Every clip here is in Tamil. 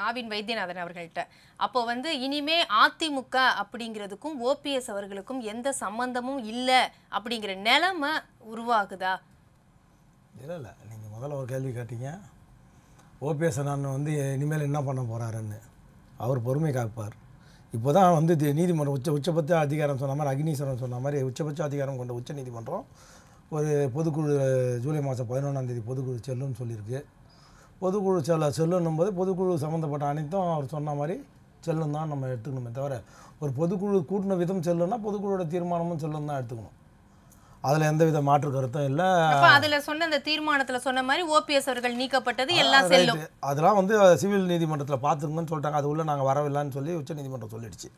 ஆவின் வைத்தியநாதன் அவர்கள்ட்ட அப்போ வந்து இனிமே அதிமுக அப்படிங்கிறதுக்கும் ஓபிஎஸ் அவர்களுக்கும் எந்த சம்பந்தமும் இல்லை அப்படிங்கிற நிலைமை உருவாகுதா இல்லை இல்லை நீங்கள் முதல்ல ஒரு கேள்வி கேட்டீங்க ஓபிஎஸ் அண்ணன் வந்து இனிமேல் என்ன பண்ண போகிறாருன்னு அவர் பொறுமை காப்பார் இப்போ தான் வந்து தி- நீதிமன்றம் உச்ச உச்சபட்ச அதிகாரம் சொன்ன மாதிரி அக்னீஸ்வரன் சொன்ன மாதிரி உச்சபட்ச அதிகாரம் கொண்ட உச்ச நீதிமன்றம் ஒரு பொதுக்குழு ஜூலை மாதம் பதினொன்றாம் தேதி பொதுக்குழு செல்லுன்னு சொல்லியிருக்கு பொதுக்குழு செல்ல செல்லுன்னும் போது பொதுக்குழு சம்மந்தப்பட்ட அனைத்தும் அவர் சொன்ன மாதிரி செல்லும் தான் நம்ம எடுத்துக்கணுமே தவிர ஒரு பொதுக்குழு கூட்டின விதம் செல்லுன்னா பொதுக்குழுவோட தீர்மானமும் செல்லும் தான் எடுத்துக்கணும் அதில் எந்தவித மாற்று கருத்தும் இல்லை அப்ப அதுல சொன்ன அந்த தீர்மானத்துல சொன்ன மாதிரி ஓபிஎஸ் அவர்கள் நீக்கப்பட்டது எல்லாம் ஆ, செல்லும் ரைட்டு. அதெல்லாம் வந்து சிவில் நீதிமன்றத்தில் பார்த்துருங்கன்னு சொல்லிட்டாங்க அது உள்ள நாங்கள் வரவில்லைன்னு சொல்லி உச்ச நீதிமன்றம் சொல்லிடுச்சு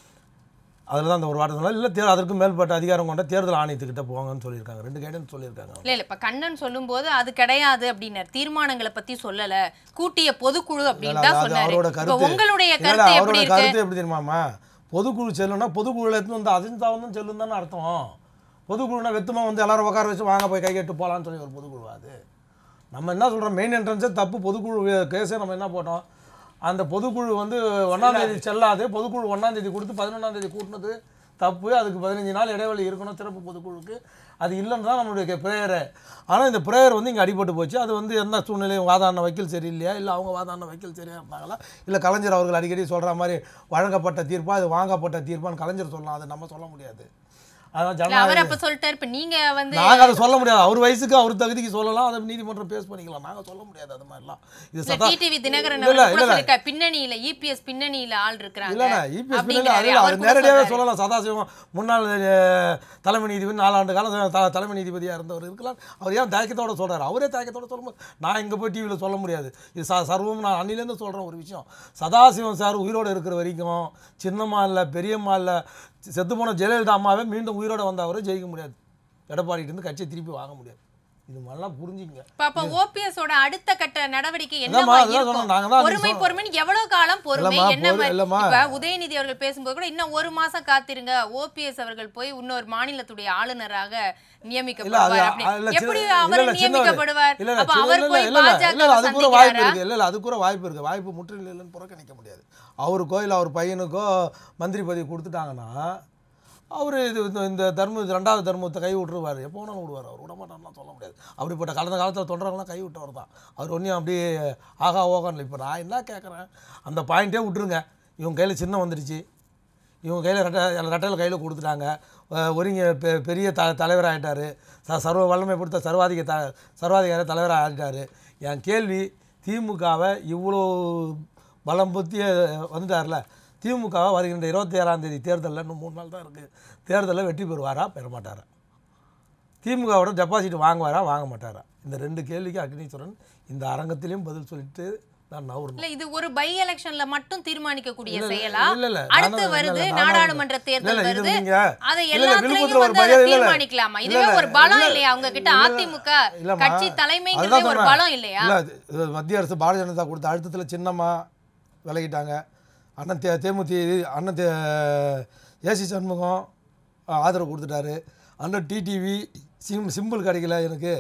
அதில் தான் அந்த ஒரு வார்த்தை சொன்னாங்க இல்லை தே அதற்கு மேல்பட்ட அதிகாரம் கொண்ட தேர்தல் ஆணையத்துக்கிட்ட போங்கன்னு சொல்லியிருக்காங்க ரெண்டு கைடன்ஸ் சொல்லியிருக்காங்க இல்ல இல்ல இப்ப கண்ணன் சொல்லும்போது அது கிடையாது அப்படின்னாரு தீர்மானங்களை பத்தி சொல்லல கூட்டிய பொதுக்குழு அப்படின்னு தான் அது சொன்னாரு அவரோட இப்ப கருத்து உங்களுடைய இல்ல, கருத்து எப்படி அவரோட இருக்கு கருத்து எப்படி தெரியுமாமா பொதுக்குழு செல்லுன்னா பொதுக்குழுல எடுத்து வந்து அஜந்தாவும் செல்லும் தானே அர்த்தம் பொதுக்குழுனா வெத்துமா வந்து எல்லாரும் உட்கார வச்சு வாங்க போய் கை கட்டு போகலான்னு சொல்லி ஒரு பொதுக்குழு அது நம்ம என்ன சொல்கிறோம் மெயின் என்ட்ரன்ஸே தப்பு பொதுக்குழு கேஸே நம்ம என்ன போட்டோம் அந்த பொதுக்குழு வந்து ஒன்றாந்தேதி செல்லாது பொதுக்குழு ஒன்றாந்தேதி கொடுத்து பதினொன்றாந்தேதி கூட்டினது தப்பு அதுக்கு பதினஞ்சு நாள் இடைவெளி இருக்கணும் சிறப்பு பொதுக்குழுக்கு அது இல்லைன்னு தான் நம்மளுடைய ப்ரேயரு ஆனால் இந்த ப்ரேயர் வந்து இங்கே அடிபட்டு போச்சு அது வந்து எந்த சூழ்நிலையும் வாதாடின வக்கீல் சரியில்லையா இல்லை அவங்க வாதாடின வக்கீல் சரியா இருந்தாங்களா இல்லை கலைஞர் அவர்கள் அடிக்கடி சொல்கிற மாதிரி வழங்கப்பட்ட தீர்ப்பா அது வாங்கப்பட்ட தீர்ப்பான்னு கலைஞர் சொல்லலாம் அதை நம்ம சொல்ல முடியாது அதான் இல்ல ஜனநாயக அவர் அப்ப சொல்லிட்டாரு இப்ப நீங்க வந்து நாங்கள் அதை சொல்ல முடியாது அவர் வயசுக்கு அவர் தகுதிக்கு சொல்லலாம் அதை நீதிமன்றம் பேஸ் பண்ணிக்கலாம் நாங்கள் சொல்ல முடியாது அது மாதிரிலாம் இது இல்ல சதா டிடிவி தினகரன் இல்ல, இல்ல, அவர்கள் கூட இல்ல. சொல்லிருக்காரு பின்னணியில இபிஎஸ் பின்னணியில ஆள் இருக்கிறாங்க இல்லைண்ணா இபிஎஸ் அப்படிங்கிறாரு. அதில் அவர் அவர் கூட நேரடியாகவே சொல்றாரு. சொல்லலாம் சதாசிவம் முன்னாள் அஹ், தலைமை நீதிபதி நாலாண்டு காலம் த- தலைமை நீதிபதியாக இருந்தவர் இருக்கலாம் அவர் ஏன் தயக்கத்தோட சொல்றாரு அவரே தயக்கத்தோட சொல்லும்போது நான் இங்கே போய் டிவியில் சொல்ல முடியாது இது ச சர்வம் நான் அன்னிலேருந்து சொல்கிறேன் ஒரு விஷயம் சதாசிவம் சார் உயிரோடு இருக்கிற வரைக்கும் சின்னம்மா இல்லை பெரியம்மா இல்லை செத்து போன ஜெயலலிதா அம்மாவே மீண்டும் உயிரோட வந்தவரை ஜெயிக்க முடியாது எடப்பாடிட்டு இருந்து கட்சியை திருப்பி வாங்க முடியாது இது மாதிரிலாம் புரிஞ்சுங்க இப்ப அப்ப ஓபிஎஸ் ஓட அடுத்த கட்ட நடவடிக்கை அதாம்மா, என்னவா அதுதான் இருக்கும் சொன்னோம். நாங்க தான் பொறுமை சொன்னோம். பொறுமைன்னு எவ்வளவு காலம் பொறுமை இல்லம்மா, என்ன பொறு- மாதிரி- இல்லம்மா. இப்ப உதயநிதி அவர்கள் பேசும்போது கூட இன்னும் ஒரு மாசம் காத்திருங்க ஓபிஎஸ் அவர்கள் போய் இன்னொரு மாநிலத்துடைய ஆளுநராக நியமிக்கப்படுவார் இல்ல, அப்படின்னு. இல்ல, எப்படி சின்ன- அவர் இல்ல, சின்னவர். நியமிக்கப்படுவார் இல்ல, இல்ல, அப்ப சின்ன- அவர் இல்ல, போய் இல்ல, இல்ல, பாஜக இல்ல, அது கூட வாய்ப்பு சந்திக்கிறாரா இருக்கு இல்ல இல்ல அது கூட வாய்ப்பு இருக்கு வாய்ப்பு முற்றிலும் இல்லைன்னு புறக்கணிக்க முடியாது அவருக்கோ இல்லை அவர் பையனுக்கோ மந்திரி பதவி கொடுத்துட்டாங்கன்னா அவர் இது இந்த- இந்த தர்ம இது ரெண்டாவது தர்மத்தை கை விட்டுருவார் எப்போ வேணாலும் விடுவார் அவர் விட மாட்டார்லாம் சொல்ல முடியாது அப்படிப்பட்ட கடந்த காலத்தில் தொண்டர்கள்லாம் கை விட்டவர் தான் அவர் ஒன்றும் அப்படியே ஆகா ஓகான்னு இப்போ நான் என்ன கேட்குறேன் அந்த பாயிண்ட்டே விட்டுருங்க இவங்க கையில் சின்ன வந்துடுச்சு இவங்க கையில் ரெட்டை ரெட்டையில் கையில் கொடுத்துட்டாங்க அஹ் ஒருங்க பெ பெரிய த தலைவராகிட்டார் ச சர்வ வல்லமை கொடுத்த சர்வாதிக த சர்வாதிகார தலைவராக ஆகிட்டார் என் கேள்வி திமுகவை இவ்வளோ பலம் புத்திய வந்துட்டார்ல திமுகவை வருகின்ற இருபத்தி ஏழாம் தேதி தேர்தலில் இன்னும் மூணு நாள் தான் இருக்குது தேர்தலில் வெற்றி பெறுவாரா பெற மாட்டாரா திமுகவோட டெபாசிட் வாங்குவாரா வாங்க மாட்டாரா இந்த ரெண்டு கேள்விக்கு அக்னீஸ்வரன் இந்த அரங்கத்திலையும் பதில் சொல்லிட்டு நான் நவரணும் இல்ல இது ஒரு பை எலெக்ஷன்ல மட்டும் தீர்மானிக்கக்கூடிய இல்ல, இல்ல, செயலா இல்ல, இல்ல, அடுத்து நானும் வருது இல்ல, நானும் நாடாளுமன்ற இல்ல, தேர்தல் இல்ல, இது வருது நீங்க- அதை இல்ல, இல்ல, எல்லாத்துலயும் விழுப்புரத்துல வந்து ஒரு அதை பையன் இல்ல, இல்ல. தீர்மானிக்கலாமா இல்ல, இதுவே இல்ல, ஒரு பலம் இல்ல, இல்லையா அவங்க கிட்ட இல்ல, அதிமுக இல்லம்மா. கட்சி அதுதான் தலைமைங்கிறதே ஒரு சொன்னேன். பலம் இல்லையா இல்ல, இது- இது மத்திய அரசு பாரதிய ஜனதா கொடுத்த அழுத்தத்தில் சின்னம்மா விலகிட்டாங்க அண்ணன் தே தேமுதி அண்ணன் தே ஏசி சண்முகம் ஆ, ஆதரவு கொடுத்துட்டாரு அண்ணன் டிடிவி சிம் சிம்பிள் கிடைக்கல எனக்கு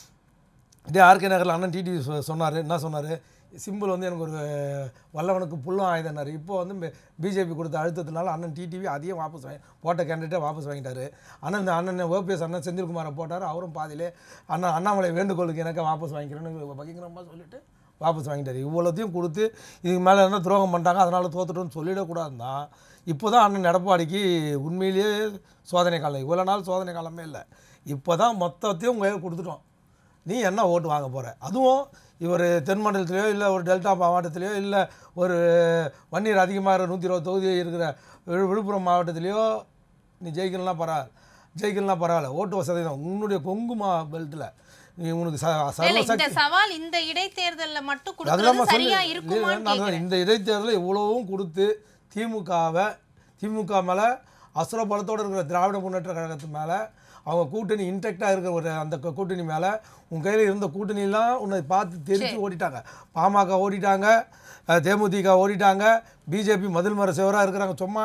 இதே ஆர்கே நகரில் அண்ணன் டிடிவி சொன்னார் என்ன சொன்னார் சிம்பிள் வந்து எனக்கு ஒரு வல்லவனுக்கு புல்லும் ஆயுதனார் இப்போ வந்து பிஜேபி கொடுத்த அழுத்தத்தினால அண்ணன் டிடிவி அதையும் வாபஸ் வாங்கி போட்ட கேண்டிடேட்டை வாபஸ் வாங்கிட்டாரு அண்ணன் இந்த அண்ணன் ஓபிஎஸ் அண்ணன் செந்தில்குமாரை போட்டார் அவரும் பாதியிலே அண்ணன் அண்ணாமலை வேண்டுகோளுக்கு எனக்கு வாபஸ் வாங்கிக்கிறேன்னு பகிரங்கமாக சொல்லிட்டு வாபஸ் வாங்கிட்டாரு இவ்வளோத்தையும் கொடுத்து இதுக்கு மேலே என்ன துரோகம் பண்ணிட்டாங்க அதனால் தோத்துட்டோம்னு சொல்லிடக்கூடாதுன்னு தான் இப்போ தான் அண்ணன் எடப்பாடிக்கு உண்மையிலேயே சோதனை காலம் இவ்வளோ நாள் சோதனை காலமே இல்லை இப்போ தான் மொத்தத்தையும் உங்கள் கொடுத்துட்டோம் நீ என்ன ஓட்டு வாங்க போகிற அதுவும் இவர் தென் மண்டலத்திலையோ இல்லை ஒரு டெல்டா மாவட்டத்திலையோ இல்லை ஒரு வன்னியர் அதிகமாக இருக்கிற நூற்றி இருபது தொகுதி இருக்கிற விழு- விழுப்புரம் மாவட்டத்திலையோ நீ ஜெயிக்கலாம் பரவாயில்ல ஜெயிக்கலாம் பரவாயில்ல ஓட்டு வசதி தான் உன்னுடைய கொங்குமா பெல்ட்டில் நீ உனக்கு ச இல்ல சர்வ இந்த சக்தி சவால் இந்த இடைத்தேர்தல்ல மட்டும் அதெல்லாம் கொடுக்கறது சொல்லு சரியா இல்ல, இருக்குமான்னு நான் கேக்குறேன் இந்த இடைத்தேர்தலில் இவ்வளவும் கொடுத்து திமுகவை திமுக மேலே அசுர பலத்தோடு இருக்கிற திராவிட முன்னேற்ற கழகத்து மேலே அவங்க கூட்டணி இன்டெக்டாக இருக்கிற ஒரு அந்த கு- கூட்டணி மேலே உன் கையில் இருந்த கூட்டணியெல்லாம் உன்னை பார்த்து தெரித்து ஓடிட்டாங்க பாமக ஓடிட்டாங்க அஹ், தேமுதிக ஓடிட்டாங்க பிஜேபி மதில் மர சிவராக இருக்கிறாங்க சும்மா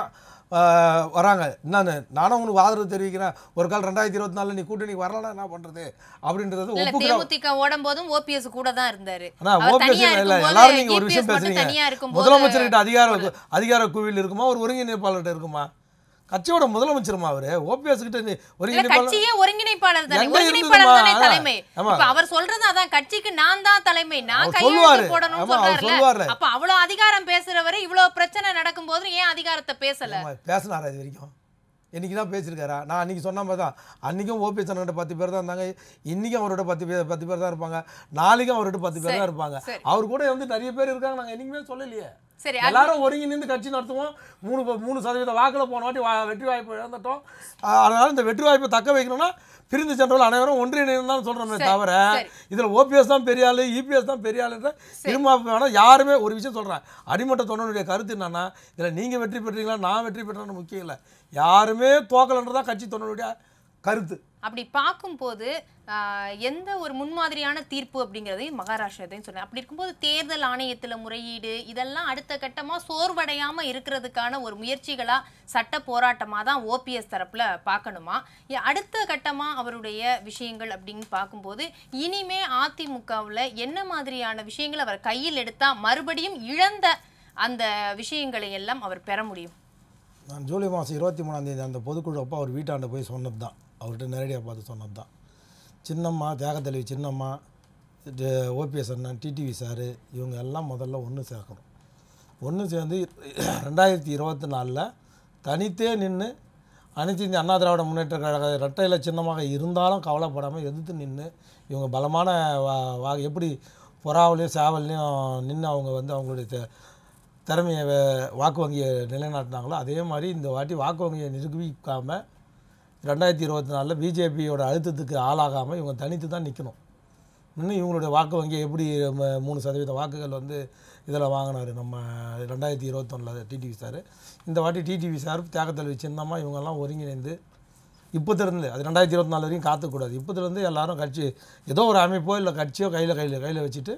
ஆஹ், வராங்க என்னன்னு நானும் உனக்கு ஆதரவு தெரிவிக்கிறேன் ஒரு கால் ரெண்டாயிரத்தி இருபத்தி நாலில் நீ கூட்டணிக்கு வரலன்னா என்ன பண்ணுறது அப்படின்றது இல்ல ஒப்புக்கிற தேமுதிக ஓடும் போதும் ஓபிஎஸ் கூட தான் இருந்தாரு ஆனா அவர் ஓபிஎஸ் தனியா இல்ல இருக்கும்போது, எல்லாரும் நீங்க ஒரு EPS விஷயம் மட்டும் பேசுறீங்க தனியா இருக்கும்போது முதலமைச்சர்கிட்ட அதிகார அதிகார குவியல் இருக்குமா ஒரு ஒருங்கிணைப்பாளர்கிட்ட இருக்குமா கட்சியோட முதலமைச்சருமா அவரு ஓபிஎஸ் கிட்ட நீ இல்ல ஒருங்கிணைப்பாளர் கட்சியே ஒருங்கிணைப்பாளர் தானே எங்க ஒருங்கிணைப்பாளர் இருந்ததுமா? தானே அதான். தலைமை ஆமா. இப்ப அவர் சொல்றது அதான் கட்சிக்கு நான் தான் தலைமை நான் அவர் சொல்லுவாரு. கையெழுத்து போடணும்னு ஆமா, அவர் சொல்றாருல சொல்லுவாரு. அப்ப அவ்வளவு அதிகாரம் பேசுறவரு இவ்வளவு பிரச்சனை நடக்கும்போது ஏன் அதிகாரத்தை பேசல ஆமா, பேசினாரா இது வரைக்கும் இன்னைக்கு தான் பேசியிருக்காரா நான் அன்னைக்கு சொன்ன மாதிரி தான் அன்றைக்கும் ஓபிஎஸ் அண்ணன்கிட்ட பத்து பேர் தான் இருந்தாங்க இன்றைக்கும் அவரோட பத்து பேர் பத்து பேர் தான் இருப்பாங்க நாளைக்கும் அவர்கிட்ட பத்து பேர் தான் இருப்பாங்க சரி. அவர் கூட வந்து நிறைய பேர் இருக்காங்க நாங்கள் என்னைக்குமே சொல்லலையே சரி அது- எல்லாரும் ஒருங்கி நின்று கட்சி நடத்துவோம் மூணு ப- மூணு சதவீத வாக்கில் போன வாட்டி வா- வெற்றி வாய்ப்பு இழந்துட்டோம் ஆஹ் அதனால இந்த வெற்றி வாய்ப்பை தக்க வைக்கணும்னா பிரிந்து சென்றவர்கள் அனைவரும் ஒன்றிணைந்து தான் சொல்கிறோமே சரி, தவிர சரி. இதில் ஓபிஎஸ் தான் பெரிய ஆளு இபிஎஸ் தான் பெரிய ஆளுன்ற திரும்ப வேணால் யாருமே ஒரு விஷயம் சொல்கிறேன் அடிமட்ட தொண்டனுடைய கருத்து என்னன்னா இதில் நீங்கள் வெற்றி பெற்றீங்களா நான் வெற்றி பெற்றேன்னு முக்கியம் இல்லை யாருமே தோக்கலன்றதான் கட்சி தொண்டனுடைய கருத்து அப்படி பார்க்கும்போது ஆஹ், எந்த ஒரு முன்மாதிரியான தீர்ப்பு அப்படிங்கிறதையும் மகாராஷ்டிரத்தையும் சொன்னேன் அப்படி இருக்கும்போது தேர்தல் ஆணையத்துல முறையீடு இதெல்லாம் அடுத்த கட்டமா சோர்வடையாம இருக்கிறதுக்கான ஒரு முயற்சிகளா சட்ட போராட்டமா தான் ஓபிஎஸ் தரப்புல பார்க்கணுமா இ- அடுத்த கட்டமா அவருடைய விஷயங்கள் அப்படின்னு பார்க்கும்போது இனிமே அதிமுகவுல என்ன மாதிரியான விஷயங்கள் அவர் கையில் எடுத்தா மறுபடியும் இழந்த அந்த விஷயங்களை எல்லாம் அவர் பெற முடியும் நான் ஜூலை மாதம் இருபத்தி மூணாந்தேதி அந்த பொதுக்குழு அப்போ அவர் வீட்டாண்ட போய் சொன்னது தான் அவர்கிட்ட நேரடியாக பார்த்து சொன்னது தான் சின்னம்மா தியாகத்தலைவி சின்னம்மா ஓபிஎஸ் அண்ணன் டிடிவி சாரு இவங்க எல்லாம் முதல்ல ஒன்று சேர்க்கணும் ஒன்று சேர்ந்து ரெண்டாயிரத்தி இருபத்தி நாலில் தனித்தே நின்று அனைத்து இந்திய அண்ணா திராவிட முன்னேற்ற கழக இரட்டையில சின்னமாக இருந்தாலும் கவலைப்படாமல் எதிர்த்து நின்று இவங்க பலமான வா வா எப்படி புறாவிலையும் சேவல்லையும் நின்று அவங்க வந்து அவங்களுடைய தெ- திறமையை வே- வாக்கு வங்கியை நிலைநாட்டினாங்களோ அதே மாதிரி இந்த வாட்டி வாக்கு வங்கியை நிரூபிக்காமல் ரெண்டாயிரத்தி இருபத்தி நாலில் பிஜேபியோட அழுத்தத்துக்கு ஆளாகாமல் இவங்க தனித்து தான் நிற்கணும் இன்னும் இவங்களுடைய வாக்கு வங்கி எப்படி ம- மூணு சதவீத வாக்குகள் வந்து இதில் வாங்கினார் நம்ம ரெண்டாயிரத்தி இருபத்தொன்னில் டிடிவி சார் இந்த வாட்டி டிடிவி சார் தியாகத்தலைவி சின்னமாக இவங்கெல்லாம் ஒருங்கிணைந்து இப்போத்திலேருந்து அது ரெண்டாயிரத்தி இருபத்தி நாலு வரைக்கும் காத்துக்கூடாது இப்போத்திலேருந்து எல்லாரும் கட்சி ஏதோ ஒரு அமைப்போ இல்லை கட்சியோ கையில் கையில் கையில் வச்சுட்டு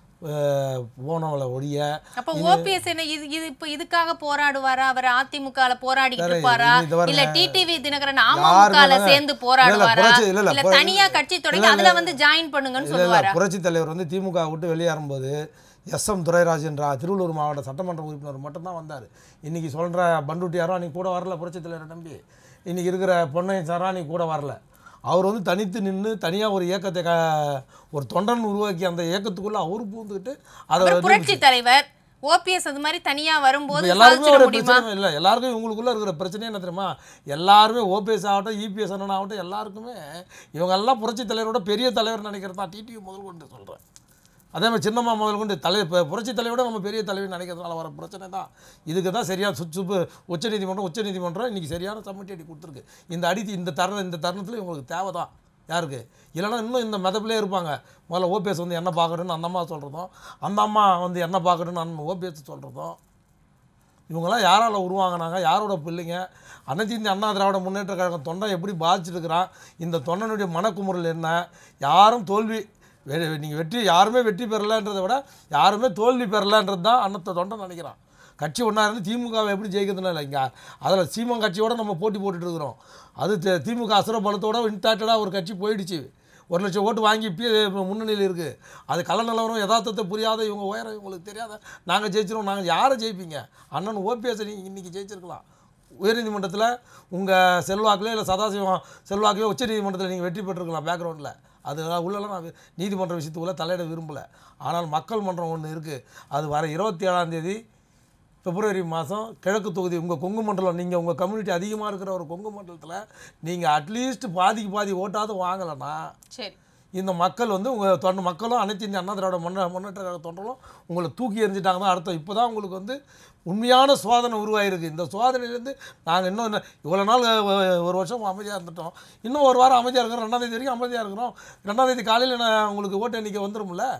அஹ், போனவளை ஒழிய அப்ப ஓபிஎஸ் என்ன இது இது இப்ப இதுக்காக போராடுவாரா அவர் அதிமுகல போராடிட்டு வேற இருப்பாரா இது பாருங்க. இல்ல டிடிவி தினகரன் யாருமே அமமுகல வேணா- சேர்ந்து இல்ல, இல்ல, போராடுவாரா புரட்சி- இல்ல, இல்ல, இல்ல புர- தனியா கட்சி தொடங்கி இல்ல, அதுல இல்ல. வந்து ஜாயின் பண்ணுங்கன்னு இல்லை இல்லை சொல்லுவாரா புரட்சித் தலைவர் வந்து திமுக விட்டு வெளியேறும்போது எஸ் எம் துரைராஜ் என்ற திருவள்ளூர் மாவட்ட சட்டமன்ற உறுப்பினர் மட்டும்தான் வந்தார் இன்றைக்கி சொல்கிற பண்டுட்டியாரோ அன்றைக்கி கூட வரல புரட்சித் தலைவரை நம்பி இன்றைக்கி இருக்கிற பொன்னையன் சாரா அன்றைக்கி கூட வரல அவர் வந்து தனித்து நின்று தனியாக ஒரு இயக்கத்தை க ஒரு தொண்டன் உருவாக்கி அந்த இயக்கத்துக்குள்ளே அவர் பூந்துக்கிட்டு அதை அப்புறம் வந்து புரட்சி தலைவர் ஓபிஎஸ் அது மாதிரி தனியா வரும்போது இப்ப எல்லாருக்குமே சாதிச்சிட ஒரு முடியுமா பிரச்சனை இல்லை எல்லாருக்கும் இவங்களுக்குள்ள இருக்கிற பிரச்சனை என்ன தெரியுமா எல்லாருமே ஓபிஎஸ் ஆகட்டும் இபிஎஸ் அண்ணன் ஆகட்டும் எல்லாருக்குமே இவங்க எல்லாம் புரட்சி தலைவரோட பெரிய தலைவர் நினைக்கிறது தான் டிடிவி முதல் கொண்டு சொல்கிறேன் அதே மாதிரி சின்னம்மா முதல் கொண்டு தலை இப்போ புரட்சி தலைவரோட நம்ம பெரிய தலைவர் நினைக்கிறதுனால வர பிரச்சனை தான் இதுக்கு தான் சரியான சு சுப்பு உச்சநீதிமன்றம் உச்சநீதிமன்றம் இன்றைக்கி சரியான சம்மட்டி அடி கொடுத்துருக்கு இந்த அடி இந்த தருணம் இந்த தருணத்தில் இவங்களுக்கு தேவை தான் யாருக்கு இல்லைன்னா இன்னும் இந்த மெதப்பிலே இருப்பாங்க முதல்ல ஓபிஎஸ் வந்து என்ன பார்க்கணும்னு அந்த அம்மா சொல்கிறதும் அந்த அம்மா வந்து என்ன பார்க்கணும்னு அந்த ஓபிஎஸ் சொல்கிறதும் இவங்கெல்லாம் யாரால் உருவாங்கினாங்க யாரோட பிள்ளைங்க அனைத்து இந்திய அண்ணா திராவிட முன்னேற்ற கழகம் தொண்டை எப்படி பாதிச்சிருக்கிறான் இந்த தொண்டனுடைய மனக்குமுறல் என்ன யாரும் தோல்வி நீங்கள் வெற்றி யாருமே வெற்றி பெறலைன்றதை விட யாருமே தோல்வி பெறலைன்றது தான் அன்னத்தை தொண்டை நினைக்கிறான் கட்சி ஒன்றா இருந்து திமுகவை எப்படி ஜெயிக்கிறதுனா இல்லை இங்கே அதில் சீமன் கட்சியோட நம்ம போட்டி போட்டுட்டு இருக்கிறோம் அது தி- திமுக அசுர பலத்தோட இன்டாக்டடாக ஒரு கட்சி போயிடுச்சு ஒரு லட்சம் ஓட்டு வாங்கி இப்போ முன்னணியில் இருக்குது அது கள்ள நிலவரம் யதார்த்தத்தை புரியாத இவங்க உயரம் இவங்களுக்கு தெரியாத நாங்கள் ஜெயிச்சிருவோம் நாங்கள் யாரை ஜெயிப்பீங்க அண்ணன் ஓபிஎஸ் நீங்கள் இன்றைக்கி ஜெயிச்சிருக்கலாம் உயர்நீதிமன்றத்தில் உங்கள் செல்வாக்கில் இல்லை சதாசிவம் செல்வாக்கையோ உச்சநீதிமன்றத்தில் நீங்கள் வெற்றி பெற்றிருக்கலாம் பேக்ரவுண்டில் அது உள்ளலாம் நான் நீதிமன்ற விஷயத்துக்குள்ளே தலையிட விரும்பலை ஆனால் மக்கள் மன்றம் ஒன்று இருக்குது அது வர இருபத்தி ஏழாம் தேதி பிப்ரவரி மாதம் கிழக்கு தொகுதி உங்கள் கொங்கு மண்டலம் நீங்கள் உங்கள் கம்யூனிட்டி அதிகமாக இருக்கிற ஒரு கொங்கு மண்டலத்தில் நீங்கள் அட்லீஸ்ட் பாதிக்கு பாதி ஓட்டாவது வாங்கலைன்னா சரி இந்த மக்கள் வந்து உங்கள் தொண்டை மக்களும் அனைத்து இந்திய அண்ணா திராவிட முன்ன முன்னேற்ற கழக தொண்டரும் உங்களை தூக்கி எறிஞ்சிட்டாங்க தான் அர்த்தம் இப்போ தான் உங்களுக்கு வந்து உண்மையான சோதனை உருவாயிருக்கு இந்த சோதனையிலேருந்து நாங்கள் இன்னும் என்ன இவ்வளோ நாள் அஹ், ஒரு வருஷம் அமைதியாக இருந்துட்டோம் இன்னும் ஒரு வாரம் அமைதியாக இருக்கிறோம் ரெண்டாம் தேதி வரைக்கும் அமைதியாக இருக்கிறோம் ரெண்டாம் தேதி காலையில் நான் உங்களுக்கு ஓட்டு எண்ணிக்கை வந்துரும்ல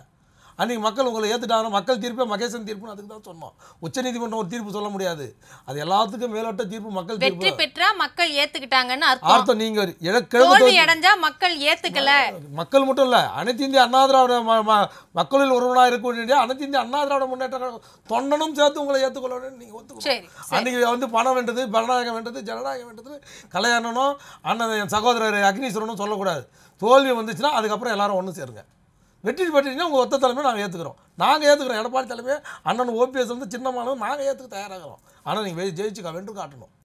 அன்றைக்கி மக்கள் உங்களை ஏற்றுட்டாங்க மக்கள் தீர்ப்பே மகேசன் தீர்ப்புன்னு அதுக்கு தான் சொன்னோம் உச்சநீதிமன்றம் ஒரு தீர்ப்பு சொல்ல முடியாது அது எல்லாத்துக்கும் மேலோட்ட தீர்ப்பு மக்கள் வெற்றி தீர்ப்பு பெற்றா மக்கள் ஏத்துக்கிட்டாங்கன்னு அர்த்தம் அர்த்தம் நீங்கள் கிழக்கு தோல்வி அடைஞ்சா மக்கள் ஏத்துக்கல மக்கள் மட்டும் இல்லை அனைத்து இந்திய அண்ணா திராவிட ம- ம- மக்களில் ஒருவனாக இருக்க வேண்டிய அனைத்து இந்திய அண்ணா திராவிட முன்னேற்ற கழகம் தொண்டனும் சேர்த்து உங்களை ஏற்றுக்கொள்ள வேண்டும் நீங்கள் ஒத்துக்கணும் சரி அன்னைக்கு வந்து பணம் வேண்டது ஜனநாயகம் வேண்டது ஜனநாயகம் வேண்டது கல்யாணனும் அண்ணன் என் சகோதரர் அக்னீஸ்வரனும் சொல்லக்கூடாது தோல்வி வந்துச்சுன்னா அதுக்கப்புறம் எல்லாரும் ஒன்று சேருங்க வெற்றி பெற்றீங்கன்னா உங்கள் ஒத்த தலைமையை நாங்கள் ஏற்றுக்கிறோம் நாங்கள் ஏற்றுக்கிறோம் எடப்பாடி தலைமையை அண்ணன் ஓபிஎஸ் வந்து சின்னமானவங்க நாங்கள் ஏற்றுக்க தயாராகிறோம் ஆனால் நீங்கள் ஜெயிச்சு வென்று காட்டணும்